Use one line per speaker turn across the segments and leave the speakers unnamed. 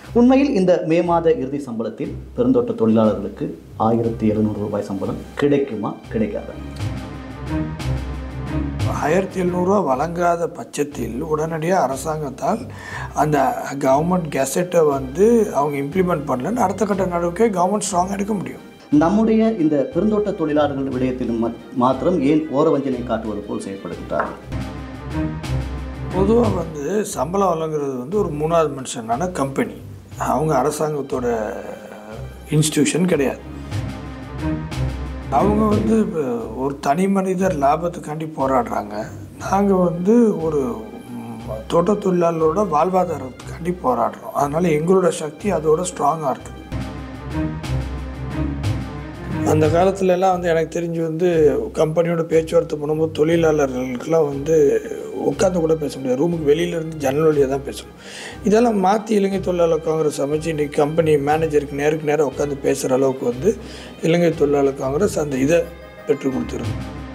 உண்மையில் இந்த மே மாத இறுதி சம்பளத்தில் பெருந்தோட்ட தொழிலாளர்களுக்கு ஆயிரத்தி எழுநூறு ரூபாய் சம்பளம் கிடைக்குமா கிடைக்காதா
ஆயிரத்தி எழுநூறுவா வழங்காத பட்சத்தில் உடனடியாக அரசாங்கத்தால் அந்த கவர்மெண்ட் கெசட்டை வந்து அவங்க இம்ப்ளிமெண்ட் பண்ணலன்னு அடுத்த கட்ட நடவடிக்கை கவர்மெண்ட் ஸ்ட்ராங்காக எடுக்க முடியும்
நம்முடைய இந்த பெருந்தோட்ட தொழிலாளர்கள் விடயத்திலும் மத்- மாத்திரம் ஏன் ஓரவஞ்சனை காட்டுவது போல் செயல்படுகின்றார்கள்
பொதுவாக வந்து சம்பளம் வழங்குறது வந்து ஒரு மூணாவது மனுஷனான கம்பெனி அவங்க அரசாங்கத்தோட இன்ஸ்டிடியூஷன் கிடையாது அவங்க வந்து இப்ப ஒரு தனி மனிதர் லாபத்துக்காண்டி போராடுறாங்க நாங்கள் வந்து ஒரு ம், தோட்ட தொழிலாளரோட வாழ்வாதாரத்துக்காண்டி போராடுறோம் அதனால் எங்களோட சக்தி அதோட ஸ்ட்ராங்காக இருக்குது அந்த காலத்துல எல்லாம் வந்து எனக்கு தெரிஞ்சு வந்து கம்பெனியோட பேச்சுவார்த்தை பண்ணும்போது தொழிலாளர்களுக்கெல்லாம் வந்து உட்காந்து கூட பேச முடியாது ரூமுக்கு வெளியில இருந்து ஜன்னல் வழியாக தான் பேசணும் இதெல்லாம் மாற்றி இலங்கை தொழிலாளர் காங்கிரஸ் அமைச்சு இன்றைக்கி கம்பெனி மேனேஜருக்கு நேருக்கு நேராக உட்காந்து பேசுகிற அளவுக்கு வந்து இலங்கை தொழிலாளர் காங்கிரஸ் அந்த இதை பெற்றுக் கொடுத்துருக்கு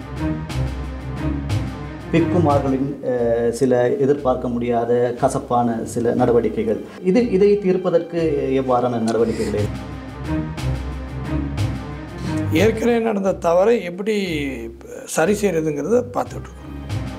பிக்குமார்களின் அஹ், சில எதிர்பார்க்க முடியாத கசப்பான சில நடவடிக்கைகள் இது இதை தீர்ப்பதற்கு எவ்வாறான நடவடிக்கைகள்
ஏற்கனவே நடந்த தவறை எப்படி சரி செய்கிறதுங்கிறத பார்த்துட்டு இருக்கோம்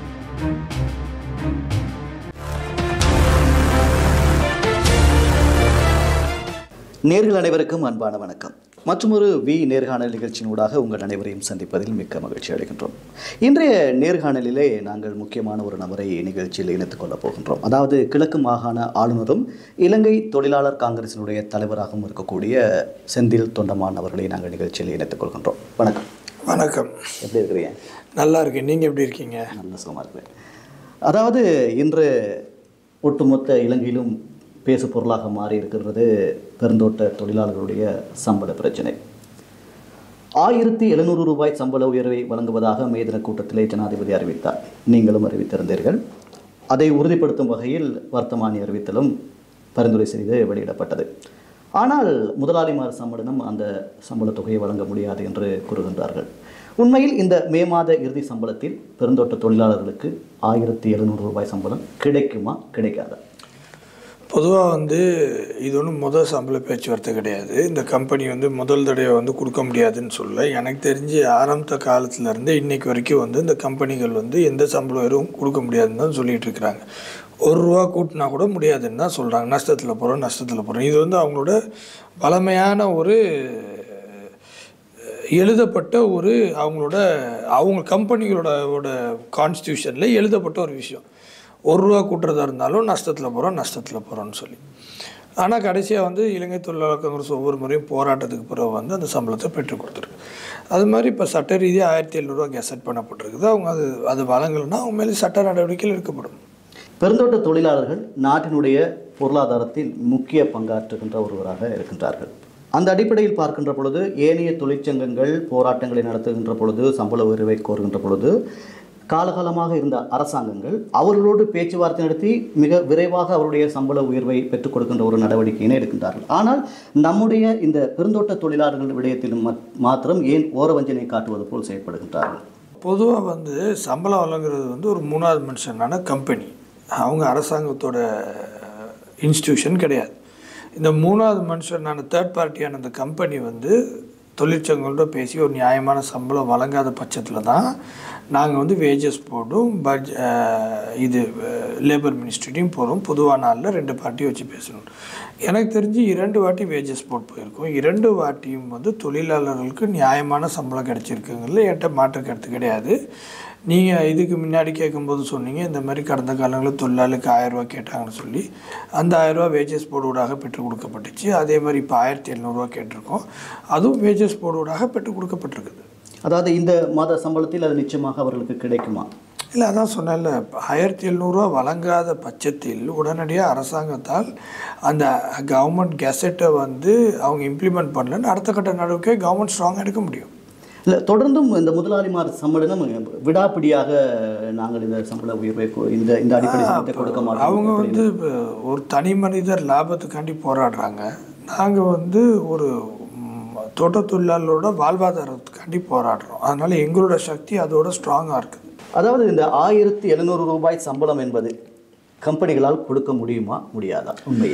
நேர்கள் அனைவருக்கும் அன்பான வணக்கம் மற்றொரு வி நேர்காணல் நிகழ்ச்சியினூடாக உங்கள் அனைவரையும் சந்திப்பதில் மிக்க மகிழ்ச்சி அடைகின்றோம் இன்றைய நேர்காணலிலே நாங்கள் முக்கியமான ஒரு நபரை நிகழ்ச்சியில் இணைத்துக் கொள்ளப் போகின்றோம் அதாவது கிழக்கு மாகாண ஆளுநரும் இலங்கை தொழிலாளர் காங்கிரசினுடைய தலைவராகவும் இருக்கக்கூடிய செந்தில் தொண்டமான் அவர்களை நாங்கள் நிகழ்ச்சியில் இணைத்துக் கொள்கின்றோம் வணக்கம்
வணக்கம்
எப்படி இருக்கிறீங்க
நல்லா இருக்கேன் நீங்கள் எப்படி இருக்கீங்க
நல்ல சுகமாக இருக்கிறேன் அதாவது இன்று ஒட்டுமொத்த இலங்கையிலும் பேசு பொருளாக மாறி இருக்கிறது பெருந்தோட்ட தொழிலாளர்களுடைய சம்பள பிரச்சனை ஆயிரத்தி எழுநூறு ரூபாய் சம்பள உயர்வை வழங்குவதாக மே தின கூட்டத்திலே ஜனாதிபதி அறிவித்தார் நீங்களும் அறிவித்திருந்தீர்கள் அதை உறுதிப்படுத்தும் வகையில் வர்த்தமானி அறிவித்தலும் பரிந்துரை செய்து வெளியிடப்பட்டது ஆனால் முதலாளிமார் சம்பளம் அந்த சம்பள தொகையை வழங்க முடியாது என்று கூறுகின்றார்கள் உண்மையில் இந்த மே மாத இறுதி சம்பளத்தில் பெருந்தோட்ட தொழிலாளர்களுக்கு ஆயிரத்தி எழுநூறு ரூபாய் சம்பளம் கிடைக்குமா கிடைக்காதா
பொதுவாக வந்து இது ஒன்றும் முதல் சம்பள பேச்சுவார்த்தை கிடையாது இந்த கம்பெனி வந்து முதல் தடவை வந்து கொடுக்க முடியாதுன்னு சொல்ல எனக்கு தெரிஞ்சு ஆரம்ப காலத்துலேருந்து இன்னைக்கு வரைக்கும் வந்து இந்த கம்பெனிகள் வந்து எந்த சம்பளம் வரும் கொடுக்க முடியாதுன்னு தான் சொல்லிட்டு இருக்கிறாங்க ஒரு ரூபா கூட்டினா கூட முடியாதுன்னு தான் சொல்கிறாங்க நஷ்டத்தில் போகிறோம் நஷ்டத்தில் போகிறோம் இது வந்து அவங்களோட பழமையான ஒரு எழுதப்பட்ட ஒரு அவங்களோட அவங்க கம்பெனிகளோட கான்ஸ்டியூஷனில் எழுதப்பட்ட ஒரு விஷயம் ஒரு ரூபா கூட்டுறதா இருந்தாலும் நஷ்டத்தில் போகிறோம் நஷ்டத்தில் போகிறோம்னு சொல்லி ஆனால் கடைசியாக வந்து இலங்கை தொழிலாளர் காங்கிரஸ் ஒவ்வொரு முறையும் போராட்டத்துக்கு பிறகு வந்து அந்த சம்பளத்தை பெற்றுக் கொடுத்துருக்கு அது மாதிரி இப்போ சட்ட ரீதியாக ஆயிரத்தி எழுநூறுவா கெசட் பண்ணப்பட்டிருக்குது அவங்க அது அது வழங்கலைன்னா அவங்க மேலே சட்ட நடவடிக்கைகள் எடுக்கப்படும்
பெருந்தோட்ட தொழிலாளர்கள் நாட்டினுடைய பொருளாதாரத்தில் முக்கிய பங்காற்றுகின்ற ஒருவராக இருக்கின்றார்கள் அந்த அடிப்படையில் பார்க்கின்ற பொழுது ஏனைய தொழிற்சங்கங்கள் போராட்டங்களை நடத்துகின்ற பொழுது சம்பள உயர்வை கோருகின்ற பொழுது காலகாலமாக இருந்த அரசாங்கங்கள் அவர்களோடு பேச்சுவார்த்தை நடத்தி மிக விரைவாக அவருடைய சம்பள உயர்வை பெற்றுக் கொடுக்கின்ற ஒரு நடவடிக்கையினை எடுக்கின்றார்கள் ஆனால் நம்முடைய இந்த பெருந்தோட்ட தொழிலாளர்கள் விடயத்திலும் மத்- மாத்திரம் ஏன் ஓரவஞ்சனை காட்டுவது போல் செயல்படுகின்றார்கள்
பொதுவாக வந்து சம்பளம் வழங்குறது வந்து ஒரு மூணாவது மனுஷனான கம்பெனி அவங்க அரசாங்கத்தோட இன்ஸ்டிடியூஷன் கிடையாது இந்த மூணாவது மனுஷனான தேர்ட் பார்ட்டியான இந்த கம்பெனி வந்து தொழிற்சங்கங்களோட பேசி ஒரு நியாயமான சம்பளம் வழங்காத பட்சத்தில் தான் நாங்கள் வந்து வேஜஸ் போடும் பட்ஜ் இது லேபர் மினிஸ்ட்ரிட்டையும் போகிறோம் பொதுவான நாளில் ரெண்டு பார்ட்டியும் வச்சு பேசணும் எனக்கு தெரிஞ்சு இரண்டு வாட்டி வேஜஸ் போட் போயிருக்கோம் இரண்டு வாட்டியும் வந்து தொழிலாளர்களுக்கு நியாயமான சம்பளம் கிடைச்சிருக்குங்கிறதுல என்கிட்ட மாற்று கருத்து கிடையாது நீங்கள் இதுக்கு முன்னாடி கேட்கும்போது சொன்னீங்க இந்த மாதிரி கடந்த காலங்களில் தொழிலாளருக்கு ஆயிரரூவா கேட்டாங்கன்னு சொல்லி அந்த ஆயிரரூவா வேஜஸ் போர்டூடாக பெற்றுக் கொடுக்கப்பட்டுச்சு அதே மாதிரி இப்போ ஆயிரத்தி எழுநூறுவா கேட்டிருக்கோம் அதுவும் வேஜஸ் போர்டூடாக பெற்றுக் கொடுக்கப்பட்டிருக்குது
அதாவது இந்த மாத சம்பளத்தில் அது நிச்சயமாக அவர்களுக்கு கிடைக்குமா
இல்லை அதான் சொன்னேன்ல ஆயிரத்தி எழுநூறுவா வழங்காத பட்சத்தில் உடனடியாக அரசாங்கத்தால் அந்த கவர்மெண்ட் கெசட்டை வந்து அவங்க இம்ப்ளிமெண்ட் பண்ணலன்னு அடுத்த கட்ட நடவடிக்கை கவர்மெண்ட் ஸ்ட்ராங்காக எடுக்க முடியும்
இல்லை தொடர்ந்தும் இந்த முதலாளிமார் சம்பளம் விடாப்பிடியாக நாங்கள் இந்த சம்பள உயர்வை கொ- இந்த இந்த அடிப்படை சம்பளத்தை கொடுக்க மாட்டோம்
அவங்க வந்து இப்ப ஒரு தனி மனிதர் லாபத்துக்காண்டி போராடுறாங்க நாங்கள் வந்து ஒரு ம், தோட்ட தொழிலாளரோட வாழ்வாதாரத்துக்காண்டி போராடுறோம் அதனால் எங்களோட சக்தி அதோட ஸ்ட்ராங்காக இருக்குது
அதாவது இந்த ஆயிரத்தி எழுநூறு ரூபாய் சம்பளம் என்பது கம்பெனிகளால் கொடுக்க முடியுமா முடியாதா உண்மையில்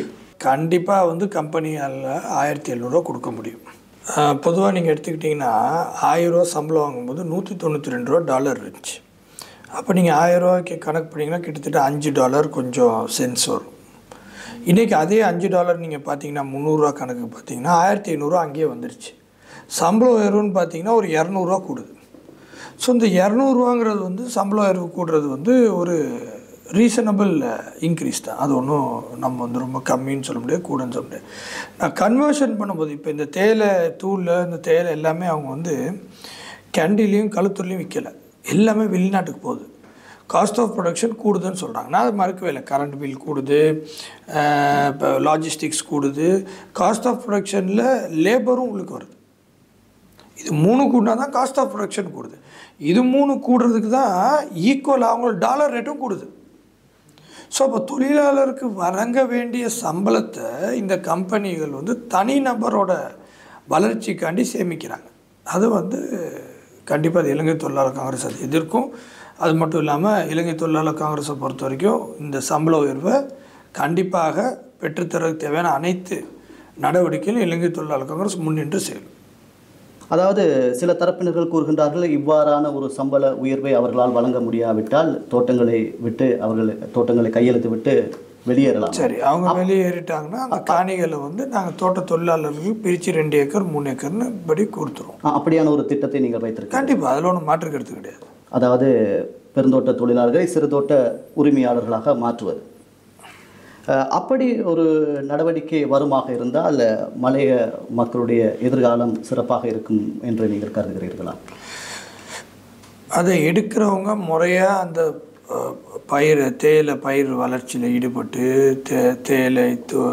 கண்டிப்பாக வந்து கம்பெனியால் ஆயிரத்தி எழுநூறுவா கொடுக்க முடியும் பொதுவாக நீங்கள் எடுத்துக்கிட்டிங்கன்னா ஆயிரரூவா சம்பளம் வாங்கும்போது நூற்றி தொண்ணூற்றி ரெண்டு ரூபா டாலர் இருந்துச்சு அப்போ நீங்கள் ஆயிரரூவாய்க்கு கணக்கு பண்ணிங்கன்னா கிட்டத்தட்ட அஞ்சு டாலர் கொஞ்சம் சென்ஸ் வரும் இன்றைக்கி அதே அஞ்சு டாலர் நீங்கள் பார்த்தீங்கன்னா முந்நூறுரூவா கணக்கு பார்த்தீங்கன்னா ஆயிரத்தி ஐநூறுரூவா அங்கேயே வந்துருச்சு சம்பளம் உயர்வுன்னு பார்த்தீங்கன்னா ஒரு இரநூறுவா கூடுது ஸோ இந்த இரநூறுவாங்கிறது வந்து சம்பள உயர்வு கூடுறது வந்து ஒரு ரீசனபிள் இன்க்ரீஸ் தான் அது ஒன்றும் நம்ம வந்து ரொம்ப கம்மின்னு சொல்ல முடியாது கூடன்னு சொல்ல முடியாது நான் கன்வர்ஷன் பண்ணும்போது இப்போ இந்த தேயிலை தூளில் இந்த தேயிலை எல்லாமே அவங்க வந்து கேண்டிலையும் கழுத்துலையும் விற்கலை எல்லாமே வெளிநாட்டுக்கு போகுது காஸ்ட் ஆஃப் ப்ரொடக்ஷன் கூடுதுன்னு சொல்கிறாங்க நான் அது மறுக்கவே இல்லை கரண்ட் பில் கூடுது இப்போ லாஜிஸ்டிக்ஸ் கூடுது காஸ்ட் ஆஃப் ப்ரொடக்ஷனில் லேபரும் உங்களுக்கு வருது இது மூணு கூட்டினா தான் காஸ்ட் ஆஃப் ப்ரொடக்ஷன் கூடுது இது மூணு கூடுறதுக்கு தான் ஈக்குவல் அவங்களோட டாலர் ரேட்டும் கூடுது ஸோ அப்போ தொழிலாளருக்கு வழங்க வேண்டிய சம்பளத்தை இந்த கம்பெனிகள் வந்து தனிநபரோட வளர்ச்சிக்காண்டி சேமிக்கிறாங்க அது வந்து கண்டிப்பாக அது இலங்கை தொழிலாளர் காங்கிரஸ் அது எதிர்க்கும் அது மட்டும் இல்லாமல் இலங்கை தொழிலாளர் காங்கிரஸை பொறுத்த வரைக்கும் இந்த சம்பள உயர்வை கண்டிப்பாக பெற்றுத்தரதுக்கு தேவையான அனைத்து நடவடிக்கைகளும் இலங்கை தொழிலாளர் காங்கிரஸ் முன்னின்று செய்யும்
அதாவது சில தரப்பினர்கள் கூறுகின்றார்கள் இவ்வாறான ஒரு சம்பள உயர்வை அவர்களால் வழங்க முடியாவிட்டால் தோட்டங்களை விட்டு அவர்கள் தோட்டங்களை கையெழுத்து விட்டு வெளியேறலாம்
சரி அவங்க வெளியேறிட்டாங்கன்னா அந்த காணிகளை வந்து நாங்கள் தோட்ட தொழிலாளர்களுக்கு பிரித்து ரெண்டு ஏக்கர் மூணு ஏக்கர்னு படி கொடுத்துருவோம்
ஆ, அப்படியான ஒரு திட்டத்தை நீங்கள் வைத்திருக்க
கண்டிப்பாக அதில் ஒன்றும் மாற்று கருத்து கிடையாது
அதாவது பெருந்தோட்ட தொழிலாளர்களை சிறுதோட்ட உரிமையாளர்களாக மாற்றுவது அஹ், அப்படி ஒரு நடவடிக்கை வருமாக இருந்தால் மலைய மக்களுடைய எதிர்காலம் சிறப்பாக இருக்கும் என்று நீங்கள் கருதுகிறீர்களா
அதை எடுக்கிறவங்க முறையாக அந்த அஹ், பயிர் தேயிலை பயிர் வளர்ச்சியில் ஈடுபட்டு தே தேயிலை து-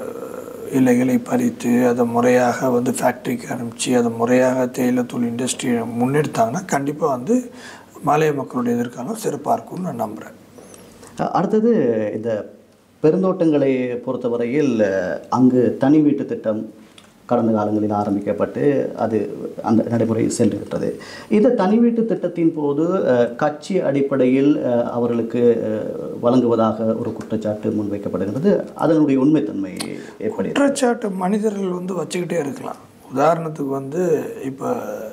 இலைகளை பறித்து அதை முறையாக வந்து ஃபேக்ட்ரிக்கு அனுப்பிச்சு அதை முறையாக தேயிலை தூள் இண்டஸ்ட்ரியை முன்னெடுத்தாங்கன்னா கண்டிப்பாக வந்து மலைய மக்களுடைய எதிர்காலம் சிறப்பாக இருக்கும்னு நான் நம்புகிறேன்
அஹ், அடுத்தது இந்த பெருந்தோட்டங்களை பொறுத்தவரையில் அஹ், அங்கு தனி வீட்டு திட்டம் கடந்த காலங்களில் ஆரம்பிக்கப்பட்டு அது அந்த நடைமுறை சென்றுவிட்டது இந்த தனி வீட்டு திட்டத்தின் போது அஹ், கட்சி அடிப்படையில் அஹ், அவர்களுக்கு அஹ், வழங்குவதாக ஒரு குற்றச்சாட்டு முன்வைக்கப்படுகிறது அதனுடைய உண்மைத்தன்மை எப்படி
குற்றச்சாட்டு மனிதர்கள் வந்து வச்சுக்கிட்டே இருக்கலாம் உதாரணத்துக்கு வந்து இப்போ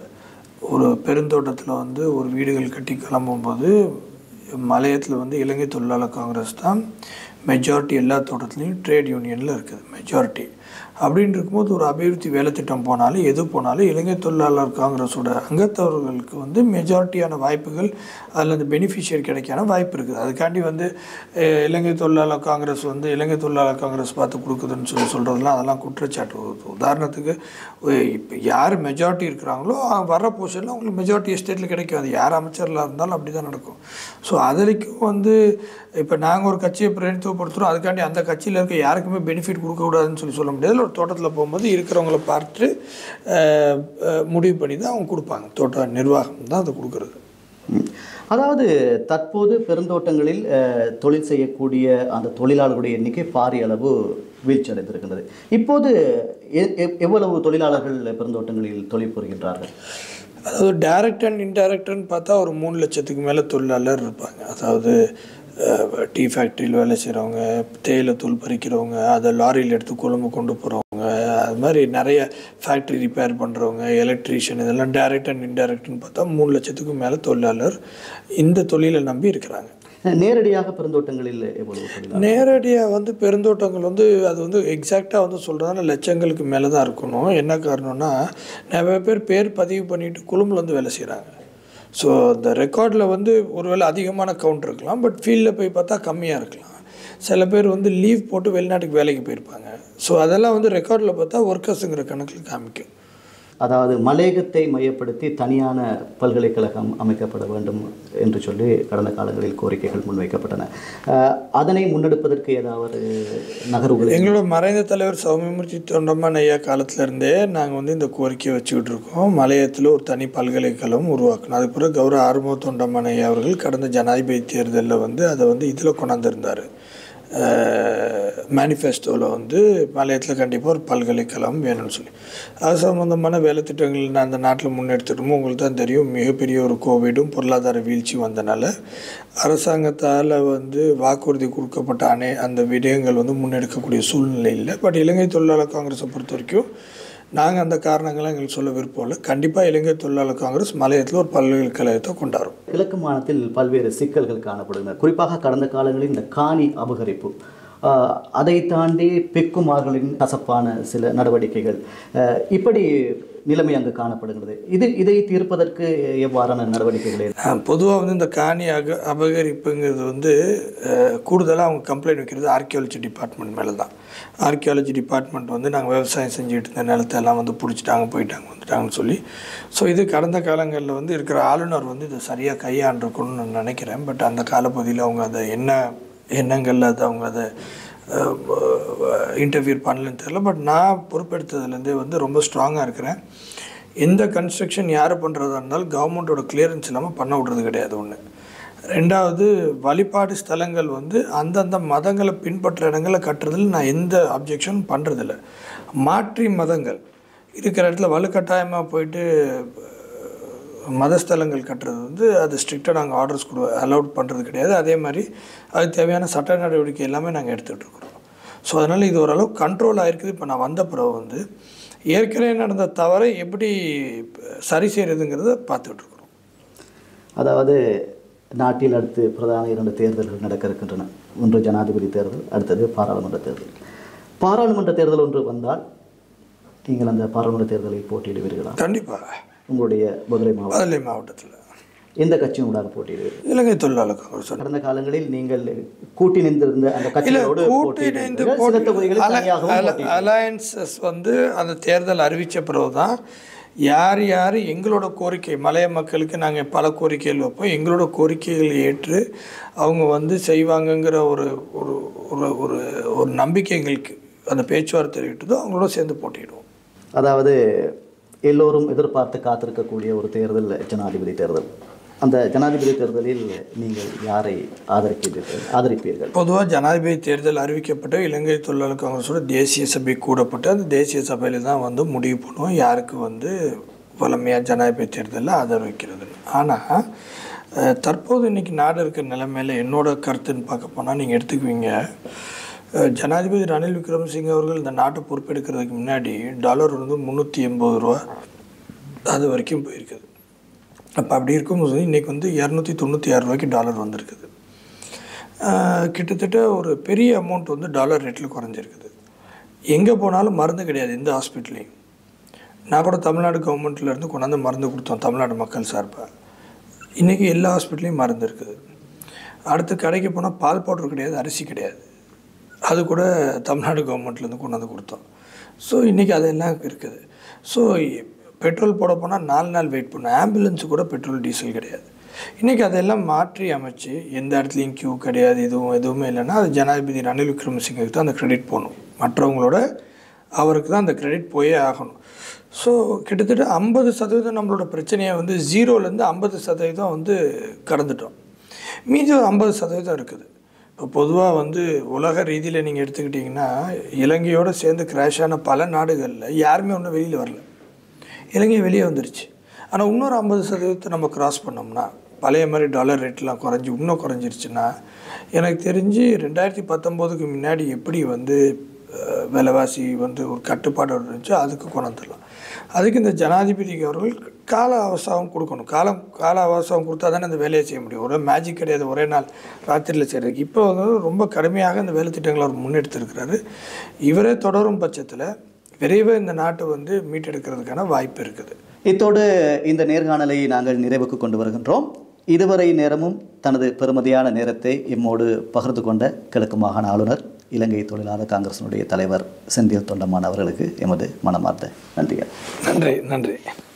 ஒரு பெருந்தோட்டத்தில் வந்து ஒரு வீடுகள் கட்டி கிளம்பும்போது மலையத்தில் வந்து இலங்கை தொழிலாளர் காங்கிரஸ் தான் மெஜாரிட்டி எல்லா தோட்டத்துலேயும் ட்ரேட் யூனியனில் இருக்குது மெஜாரிட்டி அப்படின்னு இருக்கும்போது ஒரு அபிவிருத்தி வேலை திட்டம் போனாலும் எது போனாலும் இலங்கை தொழிலாளர் காங்கிரஸோட அங்கத்தவர்களுக்கு வந்து மெஜாரிட்டியான வாய்ப்புகள் அதில் அந்த பெனிஃபிஷியரி கிடைக்கான வாய்ப்பு இருக்குது அதுக்காண்டி வந்து அஹ், இலங்கை தொழிலாளர் காங்கிரஸ் வந்து இலங்கை தொழிலாளர் காங்கிரஸ் பார்த்து கொடுக்குதுன்னு சொல்லி சொல்கிறதுலாம் அதெல்லாம் குற்றச்சாட்டு உ- உதாரணத்துக்கு இப்போ யார் மெஜாரிட்டி இருக்கிறாங்களோ அவங்க வர்ற போர்ஷனில் அவங்களுக்கு மெஜாரிட்டி எஸ்டேட்டில் கிடைக்கும் அது யார் அமைச்சரில் இருந்தாலும் அப்படி தான் நடக்கும் ஸோ அதுலேயும் வந்து இப்போ நாங்கள் ஒரு கட்சியை பிரதிநிதித்துவப்படுத்துகிறோம் அதுக்காண்டி அந்த கட்சியில் இருக்க யாருக்குமே பெனிஃபிட் கொடுக்கக்கூடாதுன்னு சொல்லி சொல்ல முடியாது ஒரு தோட்டத்தில் போகும்போது இருக்கிறவங்கள பார்த்து அஹ், அஹ், முடிவு பண்ணி தான் அவங்க கொடுப்பாங்க தோட்ட நிர்வாகம் தான் அதை கொடுக்குறது
ம். அதாவது தற்போது பெருந்தோட்டங்களில் அஹ், தொழில் செய்யக்கூடிய அந்த தொழிலாளர்களுடைய எண்ணிக்கை பாரிய அளவு வீழ்ச்சி அடைந்திருக்கின்றது இப்போது எ- எ- எவ்வளவு தொழிலாளர்கள் பெருந்தோட்டங்களில் தொழில் புரிகின்றார்கள்
அதாவது டைரக்ட் அண்ட் இன்டைரக்ட்னு பார்த்தா ஒரு மூணு லட்சத்துக்கு மேலே தொழிலாளர் இருப்பாங்க அதாவது டீ ஃபேக்ட்ரியில் வேலை செய்கிறவங்க தேயிலை தூள் பறிக்கிறவங்க அதை லாரியில் எடுத்து கொழும்பு கொண்டு போகிறவங்க அது மாதிரி நிறைய ஃபேக்ட்ரி ரிப்பேர் பண்ணுறவங்க எலக்ட்ரீஷியன் இதெல்லாம் டைரக்ட் அண்ட் இன்டைரக்ட்னு பார்த்தா மூணு லட்சத்துக்கும் மேலே தொழிலாளர் இந்த தொழிலை நம்பி இருக்கிறாங்க
நேரடியாக பெருந்தோட்டங்களில் எவ்வளவு தொழிலாளர்
நேரடியாக வந்து பெருந்தோட்டங்கள் வந்து அது வந்து எக்ஸாக்டாக வந்து சொல்கிறதுனால லட்சங்களுக்கு மேலே தான் இருக்கணும் என்ன காரணம்னா நிறைய பேர் பேர் பதிவு பண்ணிட்டு குழுமில் வந்து வேலை செய்கிறாங்க ஸோ அந்த ரெக்கார்டில் வந்து ஒருவேளை அதிகமான கவுண்ட் இருக்கலாம் பட் ஃபீல்டில் போய் பார்த்தா கம்மியாக இருக்கலாம் சில பேர் வந்து லீவ் போட்டு வெளிநாட்டுக்கு வேலைக்கு போயிருப்பாங்க ஸோ அதெல்லாம் வந்து ரெக்கார்டில் பார்த்தா ஒர்க்கர்ஸுங்கிற கணக்கில் காமிக்கும்
அதாவது மலேகத்தை மையப்படுத்தி தனியான பல்கலைக்கழகம் அமைக்கப்பட வேண்டும் என்று சொல்லி கடந்த காலங்களில் கோரிக்கைகள் முன்வைக்கப்பட்டன அஹ், அதனை முன்னெடுப்பதற்கு ஏதாவது நகர்வுகள்
எங்களோட மறைந்த தலைவர் சௌமியமூர்த்தி தொண்டம்மன் ஐயா காலத்துல இருந்தே நாங்கள் வந்து இந்த கோரிக்கையை வச்சுக்கிட்டு இருக்கோம் மலையத்தில் ஒரு தனி பல்கலைக்கழகம் உருவாக்கணும் அதுக்கு பிறகு கௌரவ ஆறுமுக தொண்டம்மன் ஐயா அவர்கள் கடந்த ஜனாதிபதி தேர்தலில் வந்து அதை வந்து இதில் கொண்டாந்துருந்தார் மேனிஃபெஸ்டோவில் வந்து மலையத்தில் கண்டிப்பாக ஒரு பல்கலைக்கழகம் வேணும்னு சொல்லி அது சம்மந்தமான வேலை திட்டங்கள் நான் அந்த நாட்டில் முன்னெடுத்துட்டோமோ உங்களுக்கு தான் தெரியும் மிகப்பெரிய ஒரு கோவிடும் பொருளாதார வீழ்ச்சி வந்தனால அரசாங்கத்தால் வந்து வாக்குறுதி கொடுக்கப்பட்ட அனை அந்த விடயங்கள் வந்து முன்னெடுக்கக்கூடிய சூழ்நிலை இல்லை பட் இலங்கை தொழிலாளர் காங்கிரஸை பொறுத்த வரைக்கும் நாங்கள் அந்த காரணங்களை எங்களுக்கு சொல்ல விருப்பம் இல்லை கண்டிப்பாக இலங்கை தொழிலாளர் காங்கிரஸ் மலையத்தில் ஒரு பல்கலைக்கழகத்தை கொண்டாடும்
கிழக்கு மாநிலத்தில் பல்வேறு சிக்கல்கள் காணப்படுகின்றன குறிப்பாக கடந்த காலங்களில் இந்த காணி அபகரிப்பு ஆஹ், அதை தாண்டி பெக்குமார்களின் கசப்பான சில நடவடிக்கைகள் ஆஹ், இப்படி நிலைமை அங்கு காணப்படுகிறது இது இதை தீர்ப்பதற்கு எவ்வாறான நடவடிக்கைகள்
பொதுவாக வந்து இந்த காணி அக அபகரிப்புங்கிறது வந்து கூடுதலாக அவங்க கம்ப்ளைண்ட் வைக்கிறது ஆர்கியாலஜி டிபார்ட்மெண்ட் மேலே தான் ஆர்கியாலஜி டிபார்ட்மெண்ட் வந்து நாங்கள் விவசாயம் செஞ்சுட்டு இருந்த நிலத்தை எல்லாம் வந்து பிடிச்சிட்டாங்க போயிட்டாங்க வந்துட்டாங்கன்னு சொல்லி ஸோ இது கடந்த காலங்களில் வந்து இருக்கிற ஆளுநர் வந்து இதை சரியாக கையாண்டிருக்கணும்னு நான் நினைக்கிறேன் பட் அந்த காலப்பகுதியில் அவங்க அதை என்ன எண்ணங்களில் அதை அவங்க அதை இன்டர்வியூ பண்ணலன்னு தெரியல பட் நான் பொறுப்பெடுத்ததுலேருந்தே வந்து ரொம்ப ஸ்ட்ராங்காக இருக்கிறேன் எந்த கன்ஸ்ட்ரக்ஷன் யார் பண்ணுறதா இருந்தாலும் கவர்மெண்ட்டோட கிளியரன்ஸ் இல்லாமல் பண்ண விடுறது கிடையாது ஒன்று ரெண்டாவது வழிபாடு ஸ்தலங்கள் வந்து அந்தந்த மதங்களை பின்பற்ற இடங்களில் கட்டுறதுல நான் எந்த அப்ஜெக்ஷனும் பண்ணுறதில்ல மாற்றி மதங்கள் இருக்கிற இடத்துல வலுக்கட்டாயமாக போயிட்டு மதஸ்தலங்கள் கட்டுறது வந்து அது ஸ்ட்ரிக்டாக நாங்கள் ஆர்டர்ஸ் கொடு அலௌட் பண்ணுறது கிடையாது அதே மாதிரி அதுக்கு தேவையான சட்ட நடவடிக்கை எல்லாமே நாங்கள் எடுத்துகிட்டு இருக்கிறோம் ஸோ அதனால் இது ஓரளவு கண்ட்ரோல் ஆகிருக்குது இப்போ நான் வந்த பிறகு வந்து ஏற்கனவே நடந்த தவறை எப்படி சரி செய்கிறதுங்கிறத பார்த்துட்டு இருக்கிறோம்
அதாவது நாட்டில் அடுத்து பிரதான இரண்டு தேர்தல்கள் நடக்க இருக்கின்றன ஒன்று ஜனாதிபதி தேர்தல் அடுத்தது பாராளுமன்ற தேர்தல் பாராளுமன்ற தேர்தல் ஒன்று வந்தால் நீங்கள் அந்த பாராளுமன்ற தேர்தலில் போட்டியிடுவீர்களா
கண்டிப்பாக
உங்களுடைய மதுரை மாவட்டம்
மதுரை மாவட்டத்தில்
எந்த கட்சியினூடாக போட்டியிடுவீர்கள்
இலங்கை தொழிலாளர் காங்கிரஸ்
கடந்த காலங்களில் நீங்கள் கூட்டி நின்றிருந்த அந்த கட்சிகளோடு
கூட்டு இணைந்து
போட்டியிடுவீர்கள். சில தொகுதிகளில் தனியாகவும் போட்டியிடுவீர்கள்.
அலையன்சஸ் வந்து அந்த தேர்தல் அறிவித்த பிறகு தான் யார் யார் எங்களோட கோரிக்கை மலைய மக்களுக்கு நாங்கள் பல கோரிக்கைகள் வைப்போம் எங்களோட கோரிக்கைகளை ஏற்று அவங்க வந்து செய்வாங்கங்கிற ஒரு ஒரு ஒரு ஒரு ஒரு நம்பிக்கை எங்களுக்கு அந்த பேச்சுவார்த்தை விட்டதோ அவங்களோட சேர்ந்து போட்டியிடுவோம்
அதாவது எல்லோரும் எதிர்பார்த்து காத்திருக்கக்கூடிய ஒரு தேர்தல் ஜனாதிபதி தேர்தல் அந்த ஜனாதிபதி தேர்தலில் நீங்கள் யாரை ஆதரிக்கிறீர்கள் ஆதரிப்பீர்கள்
பொதுவாக ஜனாதிபதி தேர்தல் அறிவிக்கப்பட்ட இலங்கை தொழிலாளர் காங்கிரஸோட தேசிய சபை கூடப்பட்டு அந்த தேசிய சபையில் தான் வந்து முடிவு பண்ணுவோம் யாருக்கு வந்து வளமையாக ஜனாதிபதி தேர்தலில் ஆதரவிக்கிறது ஆனால் தற்போது இன்னைக்கு நாடு இருக்கிற நிலைமையில என்னோட கருத்துன்னு பார்க்க போனால் நீங்கள் எடுத்துக்குவீங்க அஹ், ஜனாதிபதி ரணில் விக்ரமசிங்க அவர்கள் இந்த நாட்டை பொறுப்பெடுக்கிறதுக்கு முன்னாடி டாலர் வந்து முந்நூற்றி எண்பது ரூபா அது வரைக்கும் போயிருக்குது அப்போ அப்படி இருக்கும்போது இன்றைக்கி வந்து இரநூத்தி தொண்ணூற்றி ஆறு ரூபாய்க்கு டாலர் வந்திருக்குது ஆஹ் கிட்டத்தட்ட ஒரு பெரிய அமௌண்ட் வந்து டாலர் ரேட்டில் குறைஞ்சிருக்குது எங்கே போனாலும் மருந்து கிடையாது எந்த ஹாஸ்பிட்டல்லையும் நான் கூட தமிழ்நாடு கவர்மெண்ட்ல இருந்து கொண்டாந்து மருந்து கொடுத்தோம் தமிழ்நாடு மக்கள் சார்பாக இன்றைக்கி எல்லா ஹாஸ்பிட்டல்லையும் மருந்து இருக்குது அடுத்து கடைக்கு போனால் பால் பவுடர் கிடையாது அரிசி கிடையாது அது கூட தமிழ்நாடு கவர்மெண்ட்லேருந்து கொண்டாந்து கொடுத்தோம் ஸோ இன்றைக்கி அதெல்லாம் இருக்குது ஸோ பெட்ரோல் போட போனால் நாலு நாள் வெயிட் பண்ணணும் ஆம்புலன்ஸு கூட பெட்ரோல் டீசல் கிடையாது இன்றைக்கி அதெல்லாம் மாற்றி அமைச்சு எந்த இடத்துலையும் கியூ கிடையாது எதுவும் எதுவுமே இல்லைன்னா அது ஜனாதிபதி ரணில் விக்ரமசிங்கருக்கு தான் அந்த கிரெடிட் போகணும் மற்றவங்களோட அவருக்கு தான் அந்த கிரெடிட் போயே ஆகணும் ஸோ கிட்டத்தட்ட ஐம்பது சதவீதம் நம்மளோட பிரச்சனையை வந்து ஜீரோலேருந்து ஐம்பது சதவீதம் வந்து கடந்துட்டோம் மீதி ஒரு ஐம்பது சதவீதம் இருக்குது இப்போ பொதுவாக வந்து உலக ரீதியில் நீங்கள் எடுத்துக்கிட்டிங்கன்னா இலங்கையோடு சேர்ந்து கிராஷ் ஆன பல நாடுகளில் யாருமே ஒன்றும் வெளியில் வரல இலங்கை வெளியே வந்துருச்சு ஆனால் இன்னொரு ஐம்பது சதவீதத்தை நம்ம கிராஸ் பண்ணோம்னா பழைய மாதிரி டாலர் ரேட்லாம் குறைஞ்சி இன்னும் குறைஞ்சிருச்சுன்னா எனக்கு தெரிஞ்சு ரெண்டாயிரத்தி பத்தொம்போதுக்கு முன்னாடி எப்படி வந்து அஹ், விலைவாசி வந்து ஒரு கட்டுப்பாடு இருந்துச்சோ அதுக்கு கொண்டு வந்துடலாம் அதுக்கு இந்த ஜனாதிபதிக்கு அவர்கள் கால அவசாகம் கொடுக்கணும் காலம் கால அவசாகம் கொடுத்தா தானே அந்த வேலையை செய்ய முடியும் ஒரே மேஜிக் கிடையாது ஒரே நாள் ராத்திரியில் செய்கிறதுக்கு இப்போ வந்து ரொம்ப கடுமையாக இந்த வேலை திட்டங்களை அவர் முன்னெடுத்திருக்கிறாரு இவரே தொடரும் பட்சத்தில் விரைவாக இந்த நாட்டை வந்து மீட்டெடுக்கிறதுக்கான வாய்ப்பு இருக்குது
இத்தோடு இந்த நேர்காணலை நாங்கள் நிறைவுக்கு கொண்டு வருகின்றோம் இதுவரை நேரமும் தனது பெருமதியான நேரத்தை எம்மோடு பகிர்ந்து கொண்ட கிழக்கு மாகாண ஆளுநர் இலங்கை தொழிலாளர் காங்கிரசினுடைய தலைவர் செந்தில் தொண்டமான் அவர்களுக்கு எமது மனமார்ந்த நன்றிகள்
நன்றி நன்றி